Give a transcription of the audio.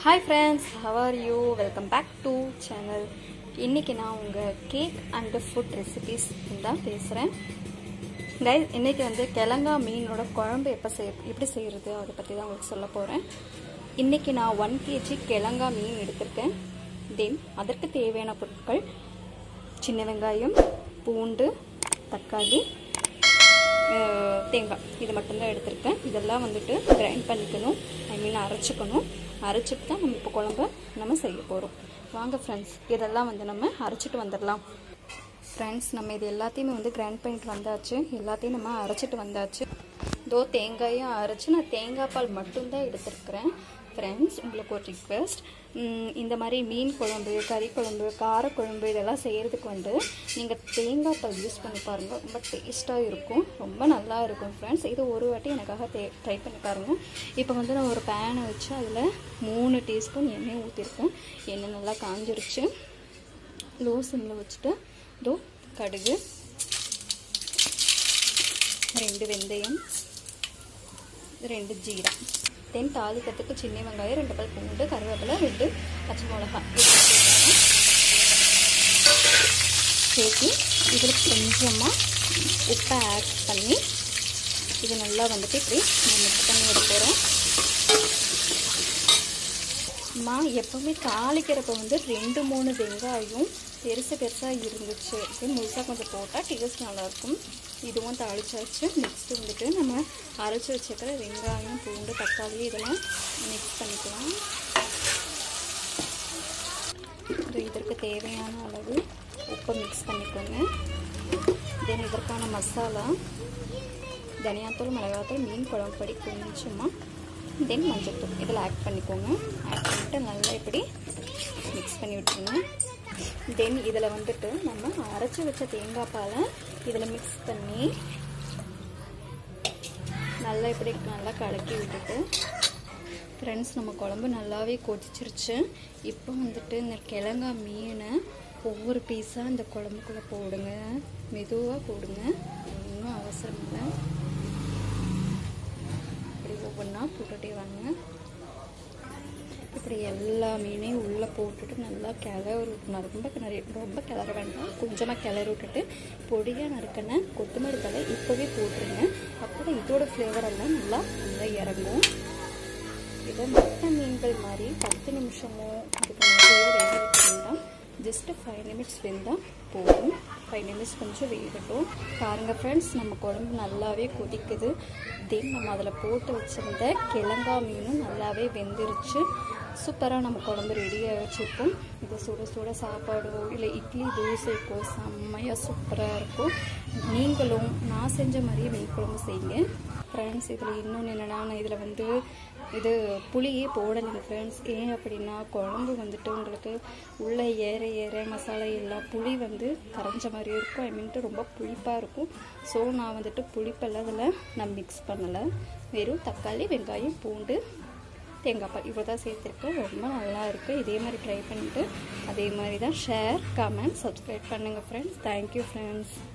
Hi friends how are you welcome back to channel இன்றைக்கி நான் உங்கள் கேக் அண்டு ஃபுட் ரெசிபீஸ் தான் பேசுகிறேன் கைஸ் இன்றைக்கி வந்து கிழங்கா மீனோட குழம்பு எப்போ செய் எப்படி செய்கிறது அதை பற்றி தான் உங்களுக்கு சொல்ல போகிறேன் இன்றைக்கி நான் ஒன் கேஜி கிழங்கா மீன் எடுத்திருக்கேன் தென் அதற்கு தேவையான பொருட்கள் சின்ன வெங்காயம் பூண்டு தக்காளி அஹ், தேங்காய் இது மட்டும்தான் எடுத்திருக்கேன் இதெல்லாம் வந்துட்டு கிரைண்ட் பண்ணிக்கணும் ஐ மீன் அரைச்சிக்கணும் அரைச்சிட்டு தான் நம்ம இப்போ குழம்ப நம்ம செய்ய போகிறோம் வாங்க ஃப்ரெண்ட்ஸ் இதெல்லாம் வந்து நம்ம அரைச்சிட்டு வந்துடலாம் ஃப்ரெண்ட்ஸ் நம்ம இது எல்லாத்தையுமே வந்து கிரைண்ட் பண்ணிட்டு வந்தாச்சு எல்லாத்தையும் நம்ம அரைச்சிட்டு வந்தாச்சு தோ தேங்காயும் அரைச்சி நான் தேங்காய் பால் மட்டும்தான் எடுத்திருக்கிறேன் ஃப்ரெண்ட்ஸ் உங்களுக்கு ஒரு ரிக்வெஸ்ட் இந்த மாதிரி மீன் குழம்பு கறி குழம்பு காரக்குழம்பு இதெல்லாம் செய்கிறதுக்கு வந்து நீங்கள் தேங்காய் பால் யூஸ் பண்ணி பாருங்கள் ரொம்ப டேஸ்ட்டாக இருக்கும் ரொம்ப நல்லா இருக்கும் ஃப்ரெண்ட்ஸ் இது ஒரு வாட்டி எனக்காக தே ட்ரை பண்ணி பாருங்கள் இப்போ வந்து நான் ஒரு பேனை வச்சு அதில் மூணு டீஸ்பூன் எண்ணெய் ஊற்றிருக்கேன் எண்ணெய் நல்லா காஞ்சிருச்சு லோ சிம்மில் வச்சுட்டு இதோ கடுகு ரெண்டு வெந்தயம் ரெண்டு ஜீரா தென் தாளிக்கிறதுக்கு சின்ன வெங்காயம் ரெண்டு பல் பூண்டு கருவேப்பிலை ரெண்டு பச்சை மிளகாய் இது சேர்த்துக்கிறேன். சேர்த்து இதில் கொஞ்சமாக உப்பை ஆட் பண்ணி இது நல்லா வந்துட்டு இப்படி மிக்ஸ் பண்ணி விட போகிறோம் அம்மா எப்போவுமே தாளிக்கிறப்ப வந்து ரெண்டு மூணு வெங்காயம் பெருசு பெருசாக இருந்துச்சு இது முழுசாக கொஞ்சம் போட்டால் டேஸ்ட் நல்லாயிருக்கும் இதுவும் தாளிச்சாச்சு நெக்ஸ்ட்டு வந்துட்டு நம்ம அரைச்சி வச்சுக்கிற வெங்காயம் பூண்டு தக்காளி இதெல்லாம் மிக்ஸ் பண்ணிக்கலாம் இது இதற்கு தேவையான அளவு உப்பை மிக்ஸ் பண்ணிக்கோங்க தென் இதற்கான மசாலா தனியாத்தூள் மிளகாத்தூள் மீன் குழம்பு பொடி கொஞ்சமாக தென் மஞ்சள்தூள் இதில் ஆட் பண்ணிக்கோங்க ஆட் பண்ணிவிட்டு நல்லா இப்படி மிக்ஸ் பண்ணி விட்டுருங்க தென் இதில் வந்துட்டு நம்ம அரைச்சி வச்ச தேங்காய் பாலை இதில் மிக்ஸ் பண்ணி நல்லா இப்படி நல்லா கலக்கி விட்டுட்டு ஃப்ரெண்ட்ஸ் நம்ம குழம்பு நல்லாவே கொதிச்சிருச்சு இப்போ வந்துட்டு இந்த கிழங்கா மீனை ஒவ்வொரு பீஸாக இந்த குழம்புக்குள்ளே போடுங்க மெதுவாக போடுங்க ஒன்றும் அவசரம் இல்லை இப்படி ஒவ்வொன்றா போட்டுகிட்டே வாங்க இப்படி எல்லா மீனையும் உள்ளே போட்டுட்டு நல்லா கிளறி விட்டணும் ரொம்ப நிறைய ரொம்ப கிளற வேண்டாம் கொஞ்சமாக கிளறி விட்டுட்டு பொடியாக நறுக்கின கொத்தமல்லி தலை இப்போவே போட்டுருங்க அப்போ இதோட ஃப்ளேவர் எல்லாம் நல்லா நல்லா இறங்கும் இதை மற்ற மீன்கள் மாதிரி பத்து நிமிஷமோ அதுக்கு நிறைய வேக வைக்க வேண்டாம் ஜஸ்ட்டு ஃபைவ் நிமிட்ஸ் வெந்தால் போதும் ஃபைவ் நிமிட்ஸ் கொஞ்சம் வேகட்டும் பாருங்கள் ஃப்ரெண்ட்ஸ் நம்ம குழம்பு நல்லாவே கொதிக்குது தென் நம்ம அதில் போட்டு வச்சுருந்த கிழங்கா மீனும் நல்லாவே வெந்துருச்சு சூப்பராக நம்ம குழம்பு ரெடியாக வச்சுருக்கோம் இது சுட சுட சாப்பாடோ இல்லை இட்லி தோசைக்கோ செம்மையாக சூப்பராக இருக்கும் நீங்களும் நான் செஞ்ச மாதிரியே மீன் குழம்பு செய்யுங்க ஃப்ரெண்ட்ஸ் இதில் இன்னொன்று என்னென்னா நான் இதில் வந்து இது புளியே போடலைங்க ஃப்ரெண்ட்ஸ் ஏன் அப்படின்னா குழம்பு வந்துட்டு உங்களுக்கு உள்ளே ஏற ஏற மசாலா எல்லாம் புளி வந்து கரைஞ்ச மாதிரி இருக்கும் ஐ மீன்ட்டு ரொம்ப புளிப்பாக இருக்கும் ஸோ நான் வந்துட்டு புளிப்பெல்லாம் அதில் நான் மிக்ஸ் பண்ணலை வெறும் தக்காளி வெங்காயம் பூண்டு தேங்காய் பால் இவ்வளோ தான் சேர்த்துருக்கேன் ரொம்ப நல்லா இருக்குது இதே மாதிரி ட்ரை பண்ணிவிட்டு அதே மாதிரி தான் ஷேர் கமெண்ட் சப்ஸ்கிரைப் பண்ணுங்கள் ஃப்ரெண்ட்ஸ் தேங்க்யூ ஃப்ரெண்ட்ஸ்